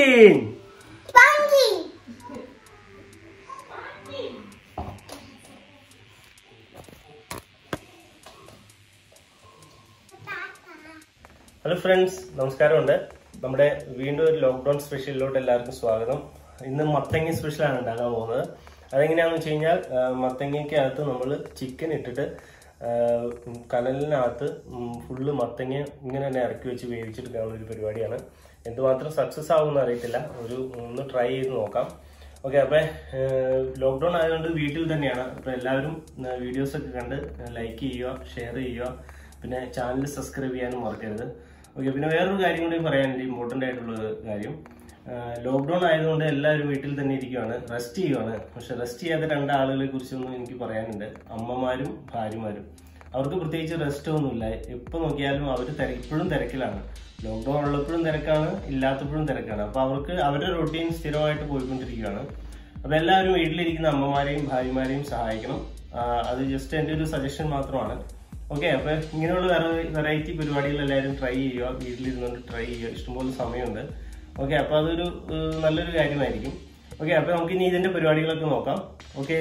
Pumpkin Pumpkin. Hello friends നമസ്കാരമുണ്ട് നമ്മുടെ വീണ്ടും ഒരു ലോക്ക്ഡൌൺ സ്പെഷ്യലിലോട്ട് എല്ലാവർക്കും സ്വാഗതം ഇന്ന് മത്തങ്ങ സ്പെഷ്യലാണ് ഉണ്ടാക്കാൻ പോകുന്നത് അതെങ്ങനെയാണെന്ന് വെച്ച് കഴിഞ്ഞാൽ ആ, മത്തങ്ങയ്ക്കകത്ത് നമ്മൾ ചിക്കൻ ഇട്ടിട്ട് ആ, ഉം, കനലിനകത്ത് ഫുള്ള് മത്തങ്ങ ഇങ്ങനെ തന്നെ ഇറക്കി വെച്ച് വേവിച്ചെടുക്കാനുള്ള ഒരു പരിപാടിയാണ് എന്തുമാത്രം സക്സസ് ആവുമെന്ന് അറിയത്തില്ല ഒരു ഒന്ന് ട്രൈ ചെയ്ത് നോക്കാം ഓക്കെ അപ്പൊ ലോക്ക്ഡൌൺ ആയതുകൊണ്ട് വീട്ടിൽ തന്നെയാണ് അപ്പൊ എല്ലാവരും വീഡിയോസ് ഒക്കെ കണ്ട് ലൈക്ക് ചെയ്യുക ഷെയർ ചെയ്യുക പിന്നെ ചാനൽ സബ്സ്ക്രൈബ് ചെയ്യാനും മറക്കരുത് ഓക്കെ പിന്നെ വേറൊരു കാര്യം കൂടി പറയാനുണ്ട് ഇമ്പോർട്ടൻ്റ് ആയിട്ടുള്ള ഒരു കാര്യം ലോക്ക്ഡൌൺ ആയതുകൊണ്ട് എല്ലാവരും വീട്ടിൽ തന്നെ ഇരിക്കുകയാണ് റെസ്റ്റ് ചെയ്യുകയാണ് പക്ഷെ റെസ്റ്റ് ചെയ്യാത്ത രണ്ട് ആളുകളെ കുറിച്ചൊന്നും എനിക്ക് പറയാനുണ്ട് അമ്മമാരും ഭാര്യമാരും അവർക്ക് പ്രത്യേകിച്ച് റെസ്റ്റ് ഒന്നുമില്ല എപ്പോൾ നോക്കിയാലും അവർ ഇപ്പോഴും തിരക്കിലാണ് ലോക്ക്ഡൌൺ ഉള്ളപ്പോഴും തിരക്കാണ് ഇല്ലാത്തപ്പോഴും തിരക്കാണ് അപ്പൊ അവർക്ക് അവരുടെ റൊട്ടീൻ സ്ഥിരമായിട്ട് പോയിക്കൊണ്ടിരിക്കുകയാണ് അപ്പൊ എല്ലാവരും വീട്ടിലിരിക്കുന്ന അമ്മമാരെയും ഭാര്യമാരെയും സഹായിക്കണം ആ, അത് ജസ്റ്റ് എൻ്റെ ഒരു സജഷൻ മാത്രമാണ് ഓക്കെ അപ്പൊ ഇങ്ങനെയുള്ള വെറൈറ്റി പരിപാടികൾ എല്ലാവരും ട്രൈ ചെയ്യുക വീട്ടിലിരുന്നുകൊണ്ട് ട്രൈ ചെയ്യുക ഇഷ്ടംപോലെ സമയമുണ്ട് ഓക്കെ അപ്പൊ അതൊരു ഏഹ്, നല്ലൊരു കാര്യമായിരിക്കും ഓക്കെ അപ്പൊ നമുക്ക് ഇനി ഇതിന്റെ പരിപാടികളൊക്കെ നോക്കാം ഓക്കെ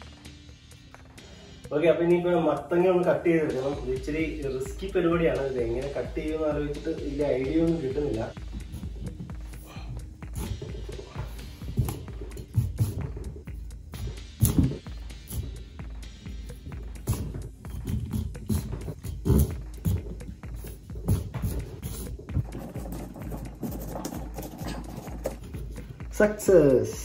ഓക്കെ അപ്പൊ ഇനിയിപ്പോ മത്തങ്ങ ഒന്ന് കട്ട് ചെയ്തെടുക്കണം ഇത് ഇച്ചിരി റിസ്കി പരിപാടിയാണ് ഇത് എങ്ങനെ കട്ട് ചെയ്യുമെന്ന് ആലോചിച്ചിട്ട് വലിയ ഐഡിയ ഒന്നും കിട്ടുന്നില്ല സക്സസ്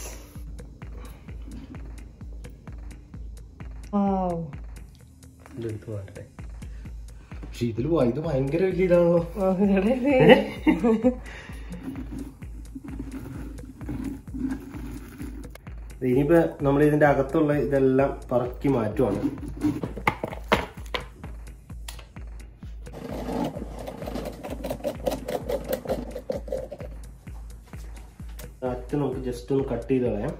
ഇതെടുത്ത് മാറ്റട്ടെ പക്ഷെ ഇതിൽ ഇത് ഭയങ്കര വലിയ ഇതാണല്ലോ ഇനിയിപ്പോ നമ്മൾ ഇതിന്റെ അകത്തുള്ള ഇതെല്ലാം പറക്കി മാറ്റുവാണ് അറ്റ് നമുക്ക് ജസ്റ്റ് ഒന്ന് കട്ട് ചെയ്ത് കളയാം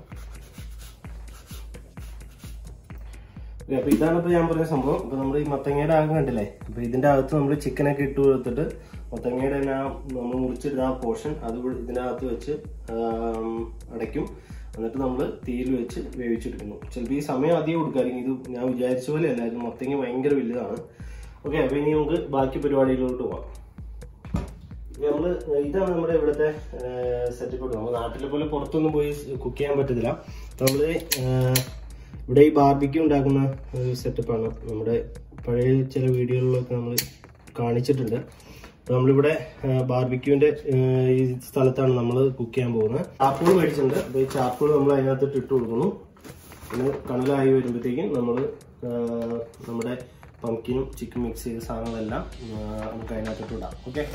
ഓക്കേ, അപ്പൊ ഇതാണ് ഇപ്പൊ ഞാൻ പറഞ്ഞ സംഭവം ഇപ്പൊ നമ്മൾ ഈ മത്തങ്ങയുടെ ആകം കണ്ടില്ലേ അപ്പൊ ഇതിന്റെ അകത്ത് നമ്മൾ ചിക്കനൊക്കെ ഇട്ട് കൊടുത്തിട്ട് മത്തങ്ങയുടെ തന്നെ ആ നമ്മൾ മുറിച്ചിരുന്ന ആ പോർഷൻ അത് ഇവിടെ ഇതിനകത്ത് വെച്ച് ആം, അടയ്ക്കും എന്നിട്ട് നമ്മൾ തീയിൽ വെച്ച് വേവിച്ചെടുക്കുന്നു ചിലപ്പോൾ ഈ സമയം അധികം കൊടുക്കാറില്ല ഇത് ഞാൻ വിചാരിച്ച പോലെ അല്ല ഇത് മത്തങ്ങ ഭയങ്കര വലുതാണ് ഓക്കെ അപ്പൊ ഇനി നമുക്ക് ബാക്കി പരിപാടികളിലോട്ട് പോവാം നമ്മള് ഇതാണ് നമ്മുടെ ഇവിടുത്തെ സെറ്റപ്പ് നമ്മൾ നാട്ടിലെ പോലെ പുറത്തൊന്നും പോയി കുക്ക് ചെയ്യാൻ പറ്റത്തില്ല നമ്മള് ഏഹ്, ഇവിടെ ഈ ബാർബിക്യൂ ഉണ്ടാക്കുന്ന ഒരു സെറ്റപ്പാണ് നമ്മുടെ പഴയ ചില വീഡിയോകളിലൊക്കെ നമ്മൾ കാണിച്ചിട്ടുണ്ട് അപ്പൊ നമ്മളിവിടെ ബാർബിക്യൂവിന്റെ ഈ സ്ഥലത്താണ് നമ്മൾ കുക്ക് ചെയ്യാൻ പോകുന്നത് ചാപ്പൂൾ മേടിച്ചിട്ടുണ്ട് അപ്പൊ ഈ ചാപ്പൂൾ നമ്മൾ അതിനകത്തിട്ട് ഇട്ട് കൊടുക്കുന്നു പിന്നെ കണലായി വരുമ്പോഴത്തേക്കും നമ്മൾ നമ്മുടെ പംകിനും ചിക്കൻ മിക്സ് ചെയ്ത സാധനങ്ങളെല്ലാം ആ, നമുക്ക് അതിനകത്തിട്ട് ഇടാം ഓക്കെ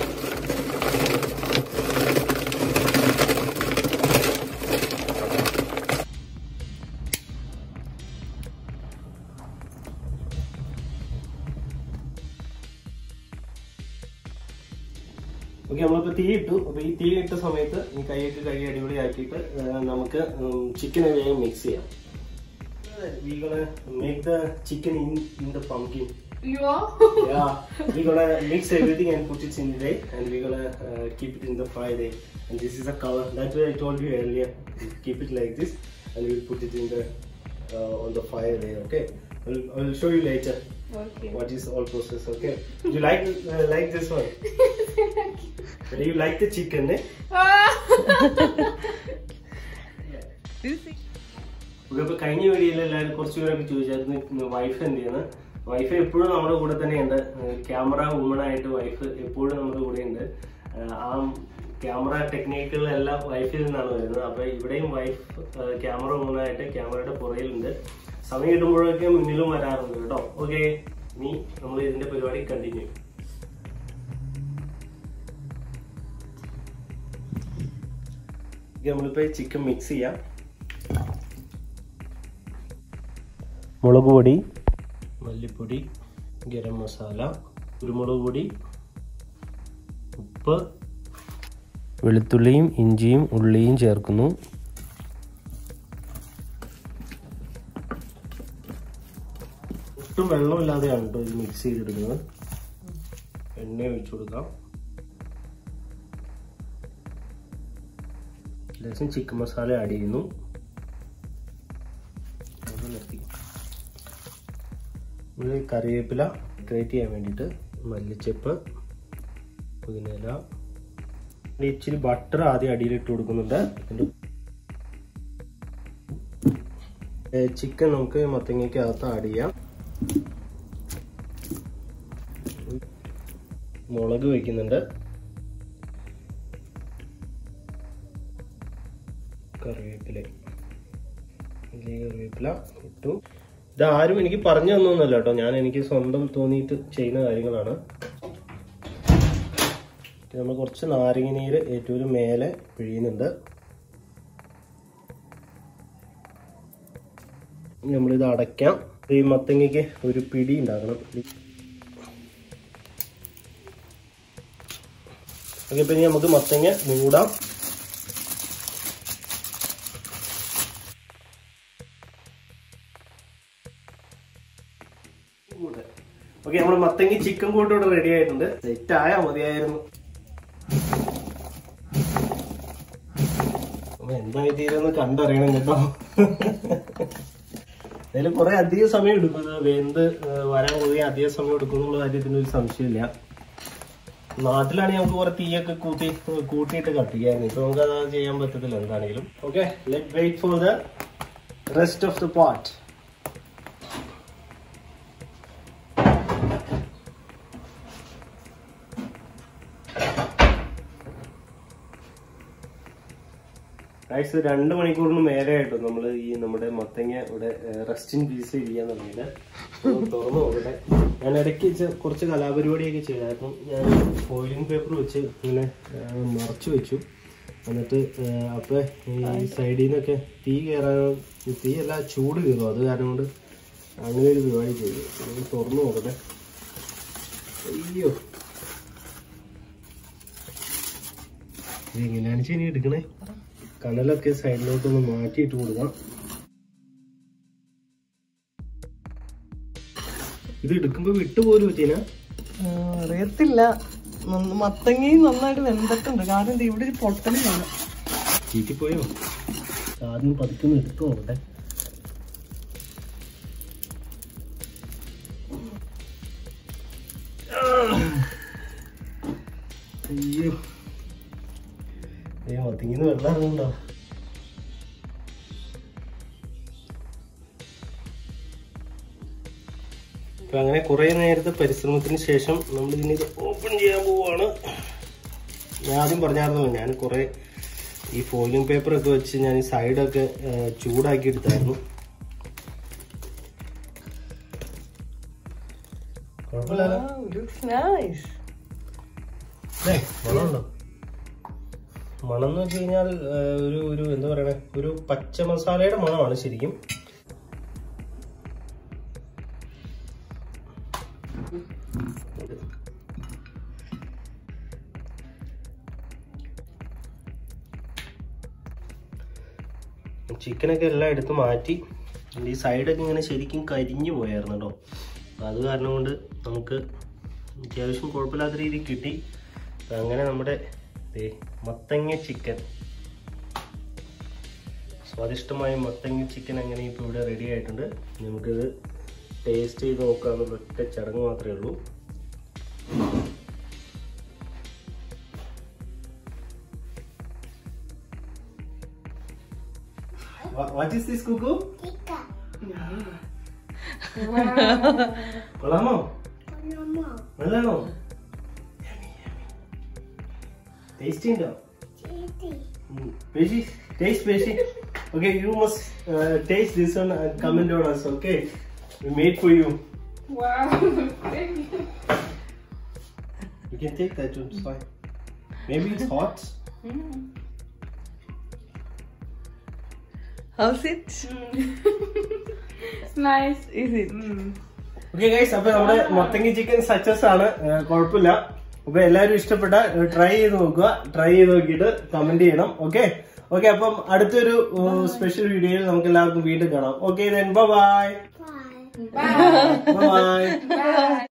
ഓക്കെ നമ്മളിപ്പോ തീ ഇട്ടു അപ്പൊ ഈ തീ ഇട്ട സമയത്ത് ഈ കൈയൊക്കെ കൈ അടിപൊളി ആക്കിയിട്ട് ആ, നമുക്ക് ചിക്കനെ വേഗം മിക്സ് ചെയ്യാം we gonna make the chicken in in the pumpkin Ja. yeah we gonna mix everything and put it in there and we gonna uh, keep it in the fry there and this is a cover that's why i told you earlier keep it like this and we'll put it in the uh, on the fire there okay I'll, I'll show you later Okay. what is all process okay you like uh, like this one do you like the chicken eh? ഇപ്പൊ കഴിഞ്ഞ വീഡിയോയിൽ എല്ലാവരും കുറച്ച് പേരൊക്കെ ചോദിച്ചായിരുന്നു wife എന്ത് ചെയ്യുന്നത് wife എപ്പോഴും നമ്മുടെ കൂടെ തന്നെയുണ്ട് ക്യാമറ വുമൺ ആയിട്ട് വൈഫ് എപ്പോഴും നമ്മുടെ കൂടെ ഉണ്ട് ആ ക്യാമറ ടെക്നിക്കുകളെല്ലാം വൈഫിൽ നിന്നാണ് വരുന്നത് അപ്പൊ ഇവിടെയും വൈഫ് ക്യാമറ വുമൺ ആയിട്ട് ക്യാമറയുടെ പുറകിലുണ്ട് സമയം കിട്ടുമ്പോഴൊക്കെ മുന്നിലും വരാറുണ്ട് കേട്ടോ ഓക്കെ ഇനി നമ്മൾ ഇതിന്റെ പരിപാടി കണ്ടിന്യൂ നമ്മളിപ്പോ ചിക്കൻ മിക്സ് ചെയ്യാം മുളക് പൊടി മല്ലിപ്പൊടി ഗരം മസാല കുരുമുളക് പൊടി ഉപ്പ് വെളുത്തുള്ളിയും ഇഞ്ചിയും ഉള്ളിയും ചേർക്കുന്നു ഒട്ടും വെള്ളമില്ലാതെയാണ് കേട്ടോ ഇത് മിക്സ് ചെയ്തെടുക്കുന്നത് എണ്ണ ഒഴിച്ചു കൊടുക്കാം ലേശം ചിക്കൻ മസാല ആഡ് ചെയ്യുന്നു അത് നിർത്തി ഇത് കറിവേപ്പില ഡെക്കറേറ്റ് ചെയ്യാൻ വേണ്ടിയിട്ട് മല്ലിച്ചപ്പ് പുതിനയില ഇനി ഇച്ചിരി ബട്ടർ ആദ്യം അടിയിലിട്ട് കൊടുക്കുന്നുണ്ട് എന്നിട്ട് ചിക്കൻ നമുക്ക് മത്തങ്ങയ്ക്ക് അകത്ത് ആഡ് ചെയ്യാം മുളക് വയ്ക്കുന്നുണ്ട് കറിവേപ്പില ഇതിലേക്ക് കറിവേപ്പില ഇട്ടു ഇത് ആരും എനിക്ക് പറഞ്ഞു തന്നൊന്നുമല്ല കേട്ടോ ഞാൻ എനിക്ക് സ്വന്തം തോന്നിയിട്ട് ചെയ്യുന്ന കാര്യങ്ങളാണ് നമ്മൾ കുറച്ച് നാരങ്ങ നീര് ഏറ്റവും മേലെ പിഴിയുന്നുണ്ട് നമ്മളിത് അടയ്ക്കാം ഈ മത്തങ്ങയ്ക്ക് ഒരു പിടി ഉണ്ടാക്കണം ഓക്കെ ഇപ്പൊ ഇനി നമുക്ക് മത്തങ്ങ മൂടാം ഓക്കെ നമ്മുടെ മത്തങ്ങി ചിക്കൻ കൂട്ട് ഇവിടെ റെഡി ആയിട്ടുണ്ട് സെറ്റ് ആയാ മതിയായിരുന്നു അപ്പൊ എന്താ ചെയ്തെന്ന് കണ്ടറിയണം കേട്ടോ അതിൽ കുറെ അധികം സമയം എടുക്കും ഇത് വെന്ത് ഏഹ് വരാൻ പോയി അധികം സമയം എടുക്കും എന്നുള്ള കാര്യത്തിന് ഒരു സംശയമില്ല നാട്ടിലാണെങ്കിൽ നമുക്ക് കുറെ തീയൊക്കെ കൂട്ടി കൂട്ടിയിട്ട് കത്തിക്കായിരുന്നു ഇപ്പൊ നമുക്ക് അത് ചെയ്യാൻ പറ്റത്തില്ല എന്താണെങ്കിലും okay let wait for the rest of the part guys രണ്ട് മണിക്കൂറിന് മേലെ ആയിട്ടോ നമ്മൾ ഈ നമ്മുടെ മത്തങ്ങ ഇവിടെ റെസ്റ്റിംഗ് പീസ് ഇരിക്കാൻ തുടങ്ങിയത് തുറന്നു നോക്കട്ടെ ഞാൻ ഇടയ്ക്ക് ചെ- കുറച്ച് കലാപരിപാടിയൊക്കെ ചെയ്തായിരുന്നു ഞാൻ ഫോയിലിംഗ് പേപ്പർ വെച്ച് ഇങ്ങനെ ആ, മറച്ചു വെച്ചു എന്നിട്ട് ആ, അപ്പൊ ഈ സൈഡിൽ നിന്നൊക്കെ തീ കയറാൻ തീ അല്ല ചൂട് കയറും അത് കാരണം കൊണ്ട് അങ്ങനെ ഒരു പരിപാടി ചെയ്തു ഒന്ന് തുറന്നു നോക്കട്ടെ അയ്യോ ഇത് എങ്ങനെയാണ് ശരി എടുക്കണേ കനലൊക്കെ സൈഡിലോട്ടൊന്ന് മാറ്റിയിട്ട് കൊടുക്കാം ഇത് എടുക്കുമ്പോ വിട്ടുപോലും പറ്റീന ആ, അറിയത്തില്ല നന്ന- മത്തങ്ങയും നന്നായിട്ട് വെന്തിട്ടുണ്ട് കാരണം ഇത് ഇവിടെ ഒരു പൊട്ടലാണ് ചീറ്റിപ്പോയോ ആദ്യം പതുക്കെ എടുത്തു നോക്കട്ടെ അയ്യോ അയ്യോ മത്തിങ്ങിന്ന് വെള്ളം ഇറങ്ങുന്നുണ്ടോ അപ്പൊ അങ്ങനെ കുറെ നേരത്തെ പരിശ്രമത്തിന് ശേഷം നമ്മൾ ഇനി ഇത് ഓപ്പൺ ചെയ്യാൻ പോവാണ് ഞാൻ ആദ്യം പറഞ്ഞായിരുന്നു ഞാൻ കുറെ ഈ ഫോയിലിംഗ് പേപ്പർ ഒക്കെ വെച്ച് ഞാൻ ഈ സൈഡൊക്കെ ചൂടാക്കി എടുത്തായിരുന്നു കുഴപ്പമില്ലല്ലോ നൈസ് ഏ, മണമുണ്ടോ മണം എന്ന് വെച്ച് കഴിഞ്ഞാൽ ഏ, ഒരു ഒരു എന്താ പറയണേ ഒരു പച്ച മസാലയുടെ മണമാണ് ശരിക്കും ചിക്കനൊക്കെ എല്ലാം എടുത്ത് മാറ്റി ഈ സൈഡൊക്കെ ഇങ്ങനെ ശരിക്കും കരിഞ്ഞു പോയായിരുന്നു കേട്ടോ അപ്പൊ അത് കാരണം കൊണ്ട് നമുക്ക് അത്യാവശ്യം കുഴപ്പമില്ലാത്ത രീതിയിൽ കിട്ടി അപ്പൊ അങ്ങനെ നമ്മുടെ ദേ മത്തങ്ങ ചിക്കൻ സ്വാദിഷ്ടമായ മത്തങ്ങ ചിക്കൻ അങ്ങനെ ഇപ്പോൾ ഇവിടെ റെഡി ആയിട്ടുണ്ട് നമുക്കിത് ടേസ്റ്റ് ചെയ്ത് നോക്കാന്നുള്ള ഒറ്റ ചടങ്ങ് മാത്രമേ ഉള്ളൂ വാട്ട് ഈസ് ദിസ് കുക്കു കൊള്ളാമോ നല്ലാണോ ടേസ്റ്റി ഉണ്ടോ Mm. Peshi, taste Peshi. Okay, you must uh, taste this one and comment on us, okay? We made for you. Wow, thank you. You can take that one, it's fine. Maybe it's hot. How's it It's nice. Is it okay guys അപ്പൊ നമ്മുടെ മത്തങ്ങി chicken success ആണ് ഏഹ് കുഴപ്പമില്ല അപ്പൊ എല്ലാവരും ഇഷ്ടപ്പെട്ട try ചെയ്ത് നോക്കുക try ചെയ്ത് നോക്കിയിട്ട് കമന്റ് ചെയ്യണം ഓക്കെ ഓക്കെ അപ്പം അടുത്തൊരു സ്പെഷ്യൽ വീഡിയോയിൽ നമുക്ക് എല്ലാവർക്കും വീണ്ടും കാണാം okay bye Bye. Bye Bye.